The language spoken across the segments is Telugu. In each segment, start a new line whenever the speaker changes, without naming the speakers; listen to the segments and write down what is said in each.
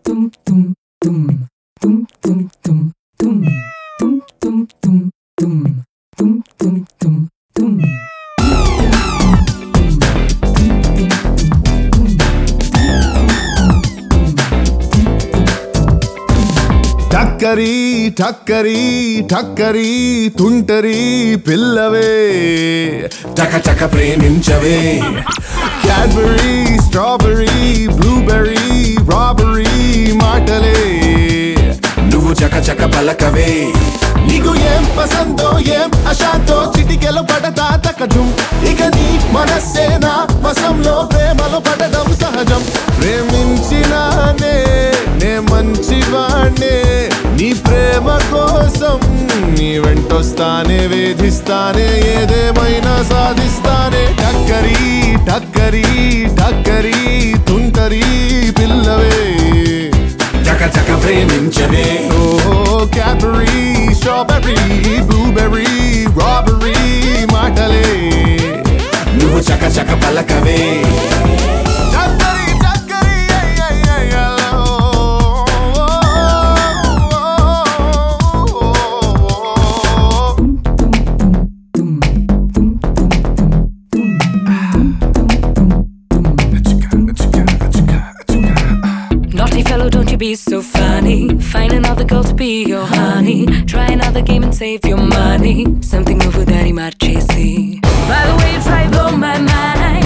tum tum tum tum tum tum tum tum tum tum tum tum tum tum tum
టక్కరి టక్కరి టక్కరి తుంటరి పిల్లవే టక టక ప్రేమించవే క్యాడ్బరీ స్ట్రాబెరీ బ్లూబెర్రీ రాబరీ మాటలే నువ్వు చక చక పలకవే నీకు ఏం పసందో ఏం అశాంతో చిటికెలు పడతా తకజం ఇక నీ మనస్సేనా వశంలో ప్రేమలో పడడం సహజం ప్రేమించినానే నే మంచివాణ్ణే నీ ప్రేమ కోసం నీ వెంటొస్తానే వేధిస్తానే ఏదేమైనా సాధిస్తానే టక్కరి టక్కరి టక్కరి తుంటరి పిల్లవే చక చక ప్రేమించవే ఓ క్యాబరీ స్ట్రాబెర్రీ బ్లూబెర్రీ రాబెర్రీ మాటలే నువ్వు చక చక పలకవే టక్కరి టక్కరి
Naughty fellow, don't you be so funny. Find another girl to be your honey. Try another game and save your money. Something over that marchesi. By the way, you try to blow my mind.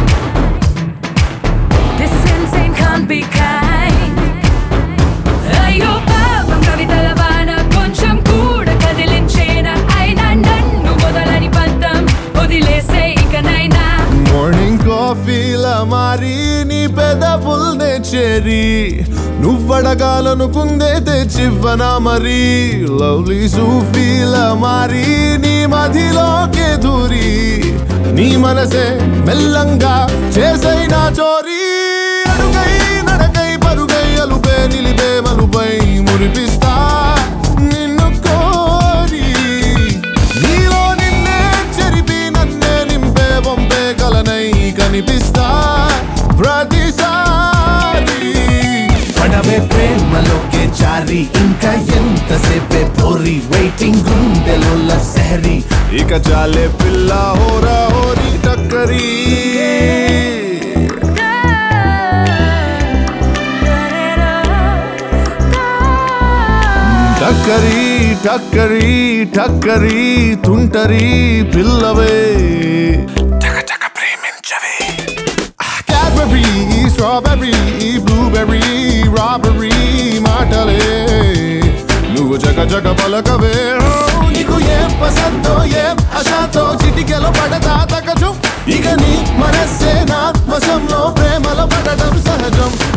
This is insane, can't be kind. అయ్యో పాపం కవితల వాన కొంచెం కూడా కదిలించేనా అయినా నన్ను వదలని పంతం వదిలేసే ఇకనైనా
మార్నింగ్ కాఫీలా మారి నీ పెదవుల్నే చేరి నువ్వడగాలనుకుందే తెచ్చివ్వనా మరి లవ్లీ సూఫీలా మారి నీ మదిలోకే దూరి నీ మనసే మెల్లంగా చేసైనా చోరీ అడుగై నడకై పరుగై అలుపే నిలిపే మలుపై మురిపిస్తా నిన్ను కోరి నీలో నిన్నే చెరిపి నన్నే నింపే వంపే కలనై కనిపిస్తా ప్రతిసారి
పడవే ప్రేమలోకే జారి ఇంకా ఎంతసేపే పోరి వెయిటింగ్ గుండెలో లసహరి
ఇక చాలే పిల్ల హోరా హోరీ టక్కరి టక్కరి టక్కరి టక్కరి తుంటరి పిల్లవే టక టక ప్రేమించవే క్యాడ్బరీ స్ట్రాబెర్రీ బ్లూబెర్రీ రాబెర్రీ మాటలే నువ్వు జగ జగ పలకవే నీకు ఏం పసందో ఏం అశాతో చిటికెలో పడతా తకజం ఇక నీ మనస్సేనా వశంలో ప్రేమలో పడడం సహజం